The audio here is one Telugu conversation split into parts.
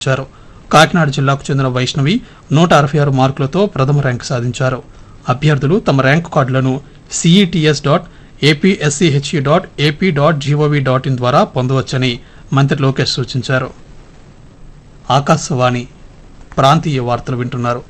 ఇచ్చారు కాకినాడ జిల్లాకు చెందిన వైష్ణవి నూట అరవై ఆరు మార్కులతో ప్రథమ ర్యాంకు సాధించారు అభ్యర్థులు తమ ర్యాంకు కార్డులను CETS dot APSCHE dot AP dot GOV dot in ద్వారా పొందవచ్చని మంత్రి లోకేష్ సూచించారు ఆకాశవాణి ప్రాంతీయ వార్తలు వింటున్నారు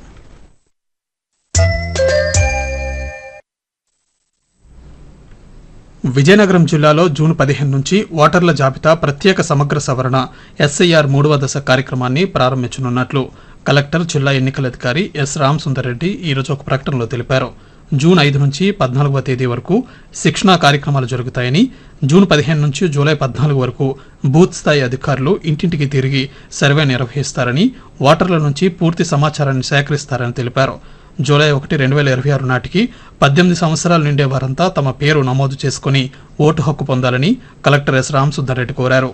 విజయనగరం జిల్లాలో జూన్ పదిహేను నుంచి ఓటర్ల జాబితా ప్రత్యేక సమగ్ర సవరణ ఎస్ఐఆర్ మూడవ దశ కార్యక్రమాన్ని ప్రారంభించనున్నట్లు కలెక్టర్ జిల్లా ఎన్నికల అధికారి ఎస్ రామసుందర్ రెడ్డి ఈరోజు ఒక ప్రకటనలో తెలిపారు జూన్ ఐదు నుంచి పద్నాలుగవ తేదీ వరకు శిక్షణా కార్యక్రమాలు జరుగుతాయని జూన్ పదిహేను నుంచి జూలై పద్నాలుగు వరకు బూత్ స్థాయి అధికారులు ఇంటింటికి తిరిగి సర్వే నిర్వహిస్తారని ఓటర్ల నుంచి పూర్తి సమాచారాన్ని సేకరిస్తారని తెలిపారు జూలై ఒకటి రెండు వేల ఇరవై ఆరు నాటికి పద్దెనిమిది సంవత్సరాలు నిండే వారంతా తమ పేరు నమోదు చేసుకుని ఓటు హక్కు పొందాలని కలెక్టర్ ఎస్ రామసుందర్రెడ్డి కోరారు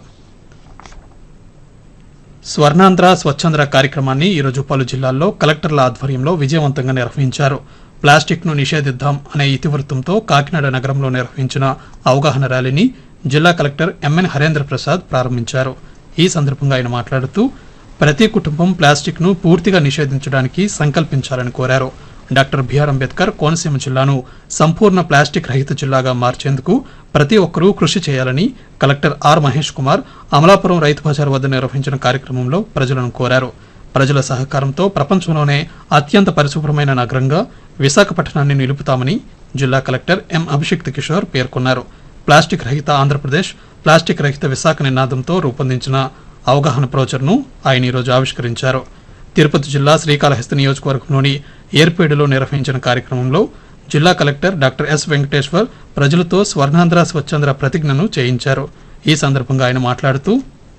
స్వర్ణాంధ్ర స్వచ్ఛంద్ర కార్యక్రమాన్ని ఈరోజు పలు జిల్లాల్లో కలెక్టర్ల ఆధ్వర్యంలో విజయవంతంగా నిర్వహించారు ప్లాస్టిక్ ను నిషేధిద్దాం అనే ఇతివృత్తంతో కాకినాడ నగరంలో నిర్వహించిన అవగాహన ర్యాలీని జిల్లా కలెక్టర్ ఎంఎన్ హరేంద్ర ప్రసాద్ ప్రారంభించారు ఈ సందర్భంగా ఆయన మాట్లాడుతూ ప్రతి కుటుంబం ప్లాస్టిక్ ను పూర్తిగా నిషేధించడానికి సంకల్పించాలని కోరారు డాక్టర్ బిఆర్ అంబేద్కర్ కోనసీమ జిల్లాను సంపూర్ణ ప్లాస్టిక్ రహిత జిల్లాగా మార్చేందుకు ప్రతి ఒక్కరూ కృషి చేయాలని కలెక్టర్ ఆర్ మహేష్ కుమార్ అమలాపురం రైతు బజార్ వద్ద నిర్వహించిన కార్యక్రమంలో ప్రజలను కోరారు ప్రజల సహకారంతో ప్రపంచంలోనే అత్యంత పరిశుభ్రమైన నగరంగా విశాఖపట్నాన్ని నిలుపుతామని జిల్లా కలెక్టర్ ఎం అభిషిక్త్ కిషోర్ పేర్కొన్నారు ప్లాస్టిక్ రహిత ఆంధ్రప్రదేశ్ ప్లాస్టిక్ రహిత విశాఖ నినాదంతో రూపొందించిన అవగాహన బ్రోచర్ను ఆయన ఈరోజు ఆవిష్కరించారు తిరుపతి జిల్లా శ్రీకాళహస్తి నియోజకవర్గంలోని ఏర్పేడులో నిర్వహించిన కార్యక్రమంలో జిల్లా కలెక్టర్ డాక్టర్ ఎస్ వెంకటేశ్వర్ ప్రజలతో స్వర్ణాంధ్ర స్వచ్ఛంద్ర ప్రతిజ్ఞను చేయించారు ఈ సందర్భంగా ఆయన మాట్లాడుతూ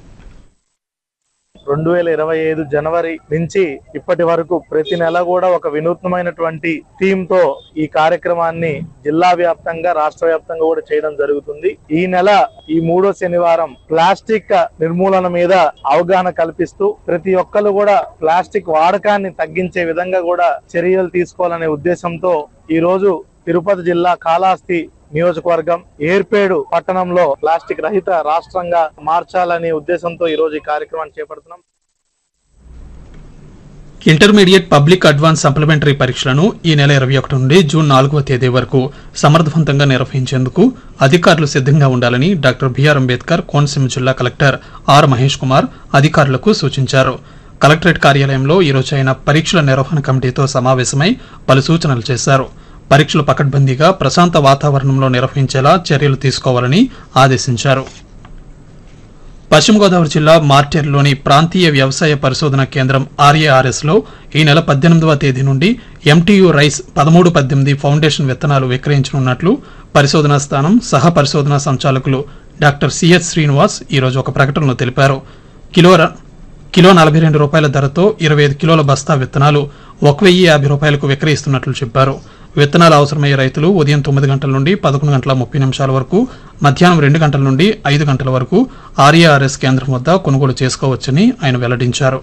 రెండు వేల ఇరవై ఐదు జనవరి నుంచి ఇప్పటి వరకు ప్రతి నెల కూడా ఒక వినూత్నమైనటువంటి థీమ్ తో ఈ కార్యక్రమాన్ని జిల్లా వ్యాప్తంగా రాష్ట్ర వ్యాప్తంగా కూడా చేయడం జరుగుతుంది ఈ నెల ఈ మూడో శనివారం ప్లాస్టిక్ నిర్మూలన మీద అవగాహన కల్పిస్తూ ప్రతి ఒక్కరు కూడా ప్లాస్టిక్ వాడకాన్ని తగ్గించే విధంగా కూడా చర్యలు తీసుకోవాలనే ఉద్దేశంతో ఈ రోజు తిరుపతి జిల్లా కాళహస్తి నియోజకవర్గం ఏర్పేడు పట్టణంలో ప్లాస్టిక్ రహిత రాష్ట్రంగా మార్చాలనే ఉద్దేశంతో ఈ రోజు ఈ కార్యక్రమాన్ని చేపడుతున్నాం ఇంటర్మీడియట్ పబ్లిక్ అడ్వాన్స్ సప్లిమెంటరీ పరీక్షలను ఈ నెల ఇరవై ఒకటి నుండి జూన్ నాలుగవ తేదీ వరకు సమర్థవంతంగా నిర్వహించేందుకు అధికారులు సిద్ధంగా ఉండాలని డాక్టర్ బిఆర్ అంబేద్కర్ కోనసీమ జిల్లా కలెక్టర్ ఆర్ మహేష్ కుమార్ అధికారులకు సూచించారు కలెక్టరేట్ కార్యాలయంలో ఈరోజు ఆయన పరీక్షల నిర్వహణ కమిటీతో సమావేశమై పలు సూచనలు చేశారు పరీక్షలు పకడ్బందీగా ప్రశాంత వాతావరణంలో నిర్వహించేలా చర్యలు తీసుకోవాలని ఆదేశించారు పశ్చిమ గోదావరి జిల్లా మార్టేర్లోని ప్రాంతీయ వ్యవసాయ పరిశోధన కేంద్రం ఆర్ఏఆర్ఎస్ లో ఈ నెల పద్దెనిమిదవ తేదీ నుండి ఎంటీయు రైస్ పదమూడు పద్దెనిమిది ఫౌండేషన్ విత్తనాలు విక్రయించనున్నట్లు పరిశోధనా స్థానం సహ పరిశోధనా సంచాలకులు డాక్టర్ సిహెచ్ శ్రీనివాస్ ఈరోజు ఒక ప్రకటనలో తెలిపారు కిలో ర- కిలో నలభై రెండు రూపాయల ధరతో ఇరవై ఐదు కిలోల బస్తా విత్తనాలు ఒక వెయ్యి యాభై రూపాయలకు విక్రయిస్తున్నట్లు చెప్పారు విత్తనాలు అవసరమయ్యే రైతులు ఉదయం తొమ్మిది గంటల నుండి పదకొండు గంటల ముప్పై నిమిషాల వరకు మధ్యాహ్నం రెండు గంటల నుండి ఐదు గంటల వరకు ఆర్ఏఆర్ఎస్ కేంద్రం వద్ద కొనుగోలు చేసుకోవచ్చని ఆయన వెల్లడించారు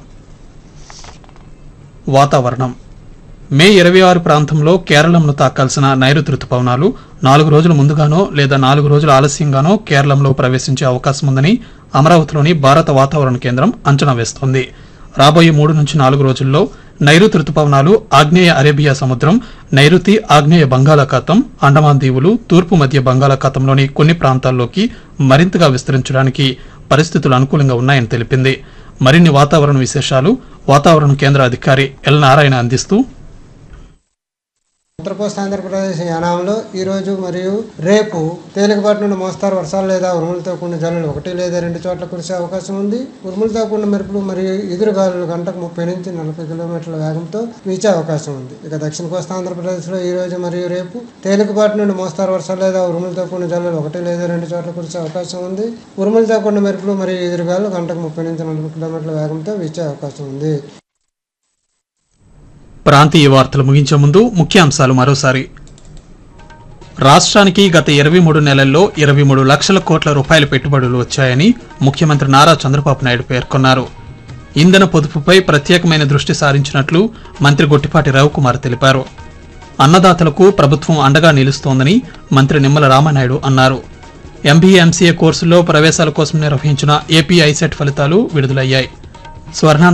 వాతావరణం మే ఇరవై ఆరు ప్రాంతంలో కేరళంను తాకాల్సిన నైరుతి రుతుపవనాలు నాలుగు రోజుల ముందుగానో లేదా నాలుగు రోజుల ఆలస్యంగానో కేరళంలో ప్రవేశించే అవకాశం ఉందని అమరావతిలోని భారత వాతావరణ కేంద్రం అంచనా వేస్తోంది రాబోయే మూడు నుంచి నాలుగు రోజుల్లో నైరుతి రుతుపవనాలు ఆగ్నేయ అరేబియా సముద్రం నైరుతి ఆగ్నేయ బంగాళాఖాతం అండమాన్ దీవులు తూర్పు మధ్య బంగాళాఖాతంలోని కొన్ని ప్రాంతాల్లోకి మరింతగా విస్తరించడానికి పరిస్థితులు అనుకూలంగా ఉన్నాయని తెలిపింది మరిన్ని వాతావరణ విశేషాలు వాతావరణ కేంద్ర అధికారి ఎల్ నారాయణ అందిస్తూ ఉత్తర కోస్తా ఆంధ్రప్రదేశ్ యానాంలో ఈ రోజు మరియు రేపు తేలికపాటి నుండి మోస్తారు వర్షాలు లేదా ఉరుములతో కూడిన జల్లులు ఒకటి లేదా రెండు చోట్ల కురిసే అవకాశం ఉంది ఉరుములతో కూడిన మెరుపులు మరియు ఎదురుగాలులు గంటకు ముప్పై నుంచి నలభై కిలోమీటర్ల వేగంతో వీచే అవకాశం ఉంది ఇక దక్షిణ కోస్తా ఆంధ్రప్రదేశ్లో ఈ రోజు మరియు రేపు తేలికపాటి నుండి మోస్తారు వర్షాలు లేదా ఉరుములతో కూడిన జల్లులు ఒకటి లేదా రెండు చోట్ల కురిసే అవకాశం ఉంది ఉరుములతో కూడిన మెరుపులు మరియు ఎదురుగాలు గంటకు ముప్పై నుంచి నలభై కిలోమీటర్ల వేగంతో వీచే అవకాశం ఉంది ప్రాంతీయ వార్తలు ముగించే ముందు ముఖ్యాంశాలు మరోసారి రాష్ట్రానికి గత ఇరవై మూడు నెలల్లో ఇరవై మూడు లక్షల కోట్ల రూపాయల పెట్టుబడులు వచ్చాయని ముఖ్యమంత్రి నారా చంద్రబాబు నాయుడు పేర్కొన్నారు ఇంధన పొదుపుపై ప్రత్యేకమైన దృష్టి సారించినట్లు మంత్రి గొట్టిపాటి రవికుమార్ తెలిపారు అన్నదాతలకు ప్రభుత్వం అండగా నిలుస్తోందని మంత్రి నిమ్మల రామానాయుడు అన్నారు ఎంబీఏ ఎంసీఏ కోర్సుల్లో ప్రవేశాల కోసం నిర్వహించిన ఏపీ ఐసెట్ ఫలితాలు విడుదలయ్యాయి స్వర్ణ